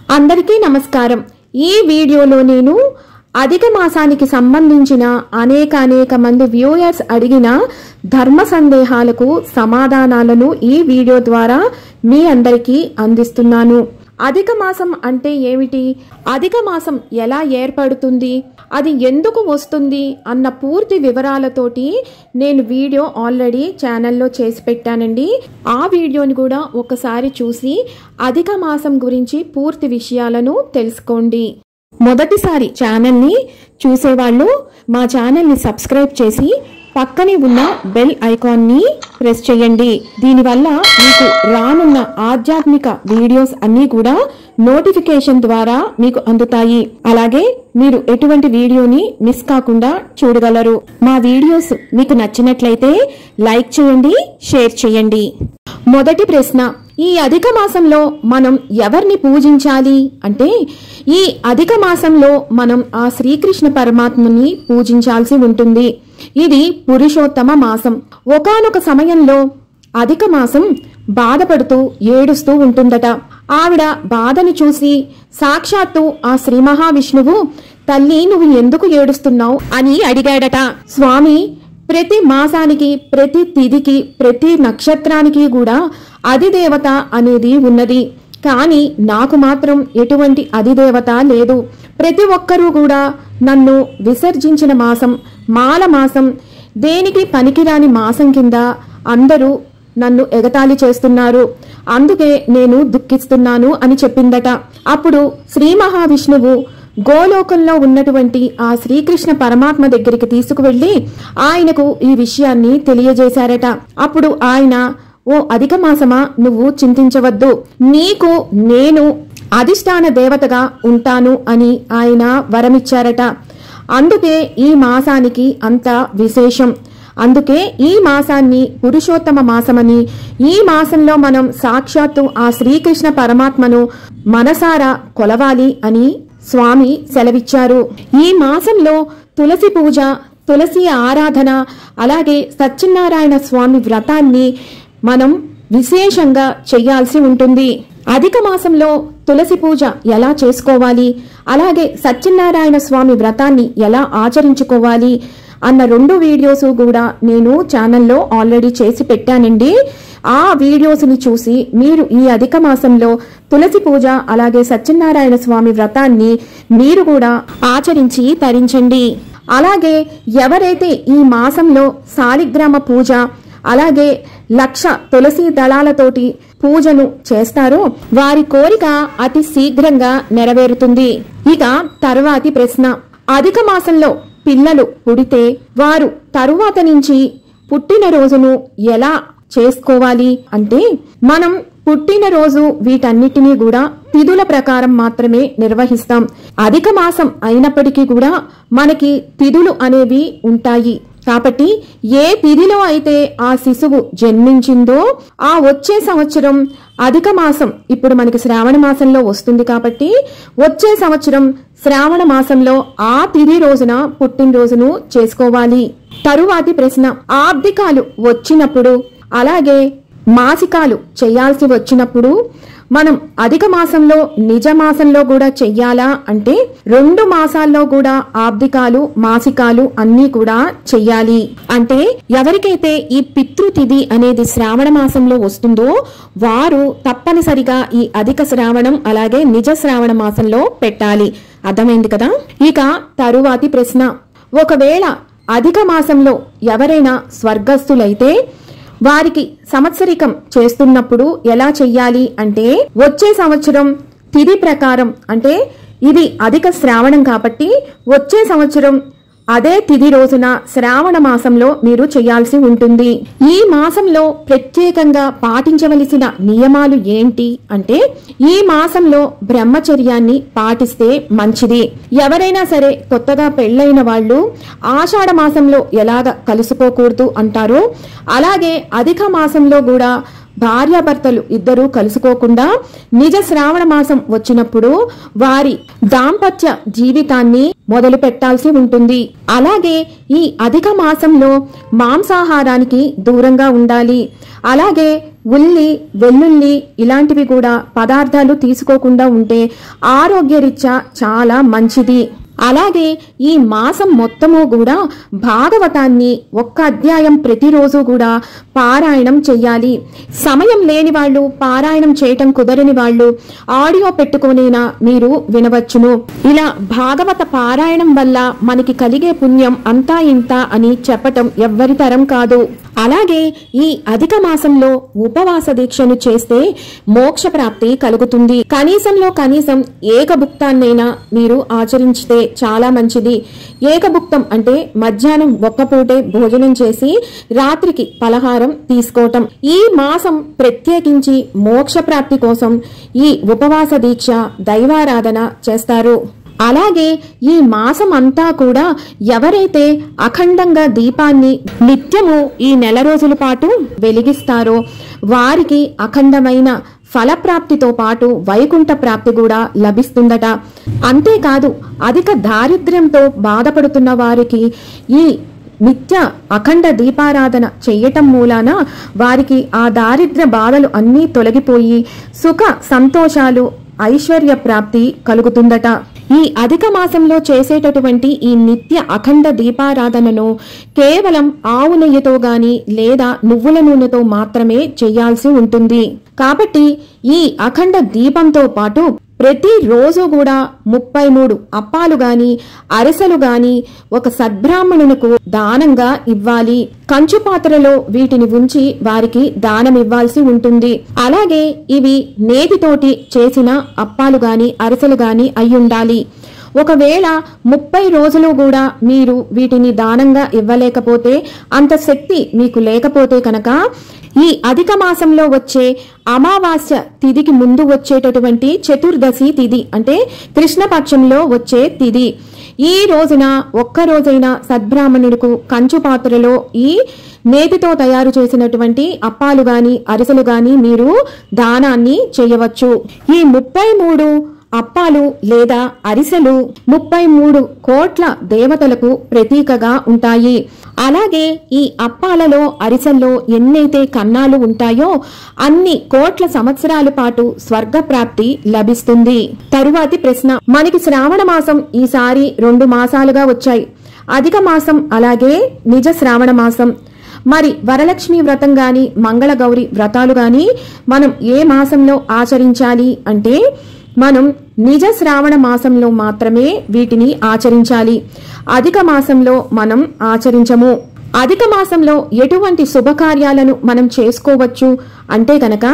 అందరికీ నమస్కారం ఈ వీడియోలో నేను అధిక మాసానికి సంబంధించిన అనేక అనేక మంది వ్యూయర్స్ అడిగిన ధర్మ సందేహాలకు సమాధానాలను ఈ వీడియో ద్వారా మీ అందరికీ అందిస్తున్నాను అధిక మాసం అంటే ఏమిటి అధిక మాసం ఎలా ఏర్పడుతుంది అది ఎందుకు వస్తుంది అన్న పూర్తి వివరాలతోటి నేను వీడియో ఆల్రెడీ ఛానల్లో చేసి పెట్టానండి ఆ వీడియోని కూడా ఒకసారి చూసి అధిక మాసం గురించి పూర్తి విషయాలను తెలుసుకోండి మొదటిసారి ఛానల్ని చూసేవాళ్ళు మా ఛానల్ని సబ్స్క్రైబ్ చేసి పక్కనే ఉన్న బెల్ ఐకాన్ని ప్రెస్ చేయండి దీనివల్ల మీకు రానున్న ఆధ్యాత్మిక వీడియోస్ అన్నీ కూడా నోటిఫికేషన్ ద్వారా మీకు అందుతాయి అలాగే మీరు ఎటువంటి వీడియోని మిస్ కాకుండా చూడగలరు మా వీడియోస్ మీకు నచ్చినట్లయితే లైక్ చేయండి షేర్ చేయండి మొదటి ప్రశ్న ఈ అధిక మాసంలో మనం ఎవరిని పూజించాలి అంటే ఈ అధిక మాసంలో మనం ఆ శ్రీకృష్ణ పరమాత్మని పూజించాల్సి ఉంటుంది ఇది పురుషోత్తమ మాసం ఒకానొక సమయంలో అధిక మాసం బాధపడుతూ ఏడుస్తూ ఉంటుందట ఆవిడ బాధను చూసి సాక్షాత్తు ఆ శ్రీ మహావిష్ణువు తల్లి నువ్వు ఎందుకు ఏడుస్తున్నావు అని అడిగాడట స్వామి ప్రతి మాసానికి ప్రతి తిథికి ప్రతి నక్షత్రానికి కూడా అధిదేవత అనేది ఉన్నది కానీ నాకు మాత్రం ఎటువంటి అధిదేవత లేదు ప్రతి ఒక్కరూ కూడా నన్ను విసర్జించిన మాసం మాల మాసం దేనికి పనికిరాని మాసం కింద అందరూ నన్ను ఎగతాళి చేస్తున్నారు అందుకే నేను దుఃఖిస్తున్నాను అని చెప్పిందట అప్పుడు శ్రీ మహావిష్ణువు గోలోకంలో ఉన్నటువంటి ఆ శ్రీకృష్ణ పరమాత్మ దగ్గరికి తీసుకువెళ్లి ఆయనకు ఈ విషయాన్ని తెలియజేశారట అప్పుడు ఆయన ఓ అధిక మాసమా నువ్వు చింతించవద్దు నీకు నేను అధిష్టాన దేవతగా ఉంటాను అని ఆయన వరమిచ్చారట అందుకే ఈ మాసానికి అంత విశేషం అందుకే ఈ మాసాన్ని పురుషోత్తమ మాసమని ఈ మాసంలో మనం సాక్షాత్తు ఆ శ్రీకృష్ణ పరమాత్మను మనసారా కొలవాలి అని స్వామి సెలవిచ్చారు ఈ మాసంలో తులసి పూజ తులసి ఆరాధన అలాగే సత్యనారాయణ స్వామి వ్రతాన్ని మనం విశేషంగా చేయాల్సి ఉంటుంది అధిక మాసంలో తులసి పూజ ఎలా చేసుకోవాలి అలాగే సత్యనారాయణ స్వామి వ్రతాన్ని ఎలా ఆచరించుకోవాలి అన్న రెండు వీడియోస్ కూడా నేను ఛానల్లో ఆల్రెడీ చేసి పెట్టానండి ఆ వీడియోస్ని చూసి మీరు ఈ అధిక మాసంలో తులసి పూజ అలాగే సత్యనారాయణ స్వామి వ్రతాన్ని మీరు కూడా ఆచరించి తరించండి అలాగే ఎవరైతే ఈ మాసంలో శాలిగ్రామ పూజ అలాగే లక్ష తులసి దళాలతోటి పూజను చేస్తారో వారి కోరిక అతి శీఘ్రంగా నెరవేరుతుంది ఇక తర్వాతి ప్రశ్న అధిక మాసంలో పిల్లలు పుడితే వారు తరువాత నుంచి పుట్టినరోజును ఎలా చేసుకోవాలి అంటే మనం పుట్టినరోజు వీటన్నిటినీ కూడా తిథుల ప్రకారం మాత్రమే నిర్వహిస్తాం అధిక మాసం అయినప్పటికీ కూడా మనకి తిథులు అనేవి ఉంటాయి కాబట్టి ఏ తిథిలో అయితే ఆ శిశువు జన్మించిందో ఆ వచ్చే సంవత్సరం అధిక మాసం ఇప్పుడు మనకి శ్రావణ మాసంలో వస్తుంది కాబట్టి వచ్చే సంవత్సరం శ్రావణ మాసంలో ఆ తిథి రోజున పుట్టినరోజును చేసుకోవాలి తరువాతి ప్రశ్న ఆబ్దికాలు వచ్చినప్పుడు అలాగే మాసికాలు చేయాల్సి వచ్చినప్పుడు మనం అధిక మాసంలో నిజ మాసంలో కూడా చెయ్యాలా అంటే రెండు మాసాల్లో కూడా ఆబ్దికాలు మాసికాలు అన్నీ కూడా చెయ్యాలి అంటే ఎవరికైతే ఈ పితృతిథి అనేది శ్రావణ మాసంలో వస్తుందో వారు తప్పనిసరిగా ఈ అధిక శ్రావణం అలాగే నిజ శ్రావణ మాసంలో పెట్టాలి అర్థమైంది కదా ఇక తరువాతి ప్రశ్న ఒకవేళ అధిక మాసంలో ఎవరైనా స్వర్గస్థులైతే వారికి సంవత్సరికం చేస్తున్నప్పుడు ఎలా చెయ్యాలి అంటే వచ్చే సంవత్సరం తిథి ప్రకారం అంటే ఇది అధిక శ్రావణం కాబట్టి వచ్చే సంవత్సరం అదే తిథి రోజున శ్రావణ మాసంలో మీరు చేయాల్సి ఉంటుంది ఈ మాసంలో ప్రత్యేకంగా పాటించవలసిన నియమాలు ఏంటి అంటే ఈ మాసంలో బ్రహ్మచర్యాన్ని పాటిస్తే మంచిది ఎవరైనా సరే కొత్తగా పెళ్ళైన వాళ్ళు ఆషాఢ మాసంలో ఎలాగ కలుసుకోకూడదు అంటారో అలాగే అధిక మాసంలో కూడా భార్యాభర్తలు ఇద్దరూ కలుసుకోకుండా నిజ శ్రావణ మాసం వచ్చినప్పుడు వారి దాంపత్య జీవితాన్ని మొదలు పెట్టాల్సి ఉంటుంది అలాగే ఈ అధిక మాసంలో మాంసాహారానికి దూరంగా ఉండాలి అలాగే ఉల్లి వెల్లుల్లి ఇలాంటివి కూడా పదార్థాలు తీసుకోకుండా ఉంటే ఆరోగ్యరీత్యా చాలా మంచిది అలాగే ఈ మాసం మొత్తము కూడా భాగవతాన్ని ఒక్క అధ్యాయం ప్రతిరోజు కూడా పారాయణం చెయ్యాలి సమయం లేని వాళ్ళు పారాయణం చేయటం కుదరని వాళ్ళు ఆడియో పెట్టుకొనేనా మీరు వినవచ్చును ఇలా భాగవత పారాయణం వల్ల మనకి కలిగే పుణ్యం అంతా ఇంత అని చెప్పటం ఎవ్వరి తరం కాదు అలాగే ఈ అధిక మాసంలో ఉపవాస దీక్షను చేస్తే మోక్ష ప్రాప్తి కలుగుతుంది కనీసంలో కనీసం ఏకభుక్తాన్నైనా మీరు ఆచరించితే చాలా మంచిది ఏకభుక్తం అంటే మధ్యాహ్నం ఒక్క పూటే భోజనం చేసి రాత్రికి పలహారం తీసుకోవటం ఈ మాసం ప్రత్యేకించి మోక్ష ప్రాప్తి కోసం ఈ ఉపవాస దీక్ష దైవారాధన చేస్తారు అలాగే ఈ మాసం అంతా కూడా ఎవరైతే అఖండంగా దీపాన్ని నిత్యము ఈ నెల రోజుల పాటు వెలిగిస్తారో వారికి అఖండమైన ఫలప్రాప్తితో పాటు వైకుంఠ ప్రాప్తి కూడా లభిస్తుందట అంతేకాదు అధిక దారిద్ర్యంతో బాధపడుతున్న వారికి ఈ నిత్య అఖండ దీపారాధన చెయ్యటం మూలాన వారికి ఆ దారిద్ర్య బాధలు అన్నీ తొలగిపోయి సుఖ సంతోషాలు ఐశ్వర్య ప్రాప్తి కలుగుతుందట ఈ అధిక మాసంలో చేసేటటువంటి ఈ నిత్య అఖండ దీపారాధనను కేవలం ఆవు నెయ్యితో గాని లేదా నువ్వుల నూనెతో మాత్రమే చేయాల్సి ఉంటుంది కాబట్టి ఈ అఖండ దీపంతో పాటు ప్రతి రోజు కూడా ముప్పై మూడు అప్పాలు గాని అరిసెలు గాని ఒక సద్బ్రాహ్మణునకు దానంగా ఇవ్వాలి కంచు పాత్రలో వీటిని ఉంచి వారికి దానం ఇవ్వాల్సి ఉంటుంది అలాగే ఇవి నేతితోటి చేసిన అప్పాలు గాని అరిసెలు గాని అయ్యుండాలి ఒకవేళ ముప్పై రోజులు కూడా మీరు వీటిని దానంగా ఇవ్వలేకపోతే అంత శక్తి మీకు లేకపోతే కనుక ఈ అధిక మాసంలో వచ్చే అమావాస్య తిథికి ముందు వచ్చేటటువంటి చతుర్దశి తిథి అంటే కృష్ణపక్షంలో వచ్చే తిథి ఈ రోజున ఒక్క రోజైన సద్బ్రాహ్మణుడికు కంచు పాత్రలో ఈ నేతితో తయారు చేసినటువంటి అప్పాలు గాని అరిసెలు గాని మీరు దానాన్ని చేయవచ్చు ఈ ముప్పై మూడు అప్పాలు లేదా అరిసెలు ముప్పై మూడు కోట్ల దేవతలకు ప్రతీకగా ఉంటాయి అలాగే ఈ అప్పాలలో అరిసెల్లో ఎన్నైతే కన్నాలు ఉంటాయో అన్ని కోట్ల సంవత్సరాల పాటు స్వర్గ ప్రాప్తి లభిస్తుంది తరువాతి ప్రశ్న మనకి శ్రావణ మాసం ఈసారి రెండు మాసాలుగా వచ్చాయి అధిక మాసం అలాగే నిజ శ్రావణ మాసం మరి వరలక్ష్మి వ్రతం గాని మంగళగౌరి వ్రతాలు గాని మనం ఏ మాసంలో ఆచరించాలి అంటే మనం నిజ శ్రావణ మాసంలో మాత్రమే వీటిని ఆచరించాలి అధిక మాసంలో మనం ఆచరించము అధిక మాసంలో ఎటువంటి శుభకార్యాలను మనం చేసుకోవచ్చు అంటే గనక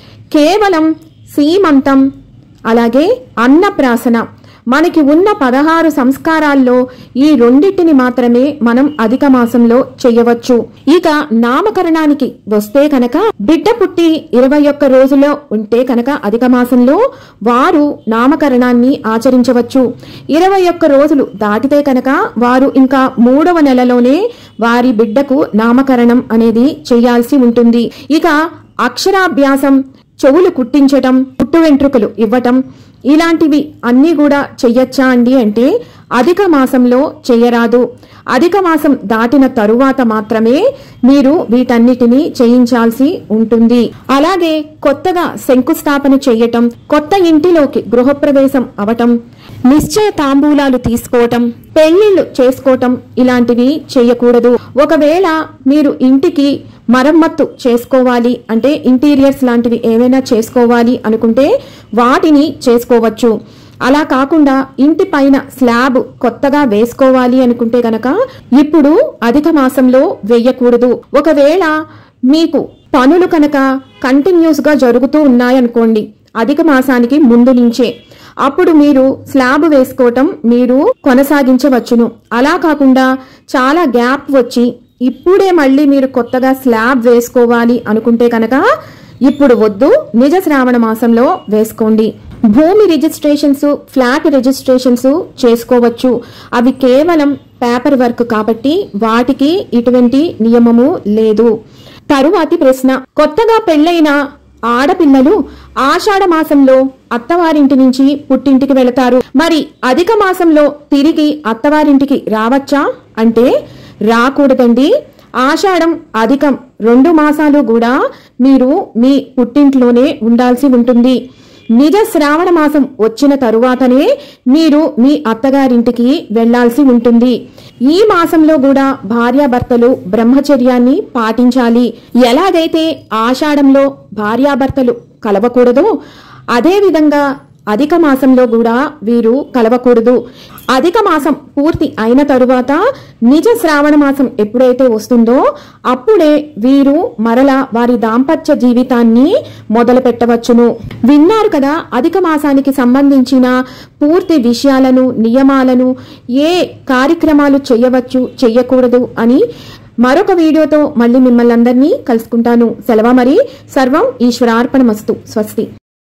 కేవలం సీమంతం అలాగే అన్నప్రాసన మనకి ఉన్న పదహారు సంస్కారాల్లో ఈ రెండింటిని మాత్రమే మనం అధిక మాసంలో చెయ్యవచ్చు ఇక నామకరణానికి వస్తే కనుక బిడ్డ పుట్టి ఇరవై ఒక్క రోజులో ఉంటే కనుక అధిక మాసంలో వారు నామకరణాన్ని ఆచరించవచ్చు ఇరవై ఒక్క రోజులు దాటితే కనుక వారు ఇంకా మూడవ నెలలోనే వారి బిడ్డకు నామకరణం అనేది చేయాల్సి ఉంటుంది ఇక అక్షరాభ్యాసం చెవులు కుట్టించటం పుట్టు వెంట్రుకలు ఇవ్వటం ఇలాంటివి అన్నీ కూడా చెయ్యొచ్చా అండి అంటే అధిక మాసంలో చెయ్యరాదు అధిక మాసం దాటిన తరువాత మాత్రమే మీరు వీటన్నిటిని చేయించాల్సి ఉంటుంది అలాగే కొత్తగా శంకుస్థాపన చేయటం కొత్త ఇంటిలోకి గృహప్రవేశం అవటం నిశ్చయ తాంబూలాలు తీసుకోవటం పెళ్లిళ్లు చేసుకోవటం ఇలాంటివి చేయకూడదు ఒకవేళ మీరు ఇంటికి మరమ్మత్తు చేసుకోవాలి అంటే ఇంటీరియర్స్ లాంటివి ఏవైనా చేసుకోవాలి అనుకుంటే వాటిని చేసుకోవచ్చు అలా కాకుండా ఇంటి పైన స్లాబ్ కొత్తగా వేసుకోవాలి అనుకుంటే గనక ఇప్పుడు అధిక మాసంలో వేయకూడదు ఒకవేళ మీకు పనులు కనుక కంటిన్యూస్ గా జరుగుతూ ఉన్నాయనుకోండి అధిక మాసానికి ముందు నుంచే అప్పుడు మీరు స్లాబ్ వేసుకోవటం మీరు కొనసాగించవచ్చును అలా కాకుండా చాలా గ్యాప్ వచ్చి ఇప్పుడే మళ్ళీ మీరు కొత్తగా స్లాబ్ వేసుకోవాలి అనుకుంటే కనుక ఇప్పుడు వద్దు నిజ శ్రావణ మాసంలో వేసుకోండి భూమి రిజిస్ట్రేషన్స్ ఫ్లాట్ రిజిస్ట్రేషన్స్ చేసుకోవచ్చు అవి కేవలం పేపర్ వర్క్ కాబట్టి వాటికి ఇటువంటి నియమము లేదు తరువాతి ప్రశ్న కొత్తగా పెళ్లైన ఆడపిల్లలు ఆషాఢ మాసంలో అత్తవారింటి నుంచి పుట్టింటికి వెళతారు మరి అధిక మాసంలో తిరిగి అత్తవారింటికి రావచ్చా అంటే రాకూడదండి ఆషాఢం అధికం రెండు మాసాలు కూడా మీరు మీ పుట్టింట్లోనే ఉండాల్సి ఉంటుంది నిజ శ్రావణ మాసం వచ్చిన తరువాతనే మీరు మీ అత్తగారింటికి వెళ్లాల్సి ఉంటుంది ఈ మాసంలో కూడా భార్యాభర్తలు బ్రహ్మచర్యాన్ని పాటించాలి ఎలాగైతే ఆషాఢంలో భార్యాభర్తలు కలవకూడదో అదే విధంగా అధిక మాసంలో కూడా వీరు కలవకూడదు అధిక మాసం పూర్తి అయిన తరువాత నిజ శ్రావణ మాసం ఎప్పుడైతే వస్తుందో అప్పుడే వీరు మరల వారి దాంపత్య జీవితాన్ని మొదలు పెట్టవచ్చును విన్నారు కదా అధిక మాసానికి సంబంధించిన పూర్తి విషయాలను నియమాలను ఏ కార్యక్రమాలు చేయవచ్చు చెయ్యకూడదు అని మరొక వీడియోతో మళ్ళీ మిమ్మల్ని అందరినీ కలుసుకుంటాను సెలవు మరి సర్వం ఈశ్వరార్పణమస్తు స్వస్తి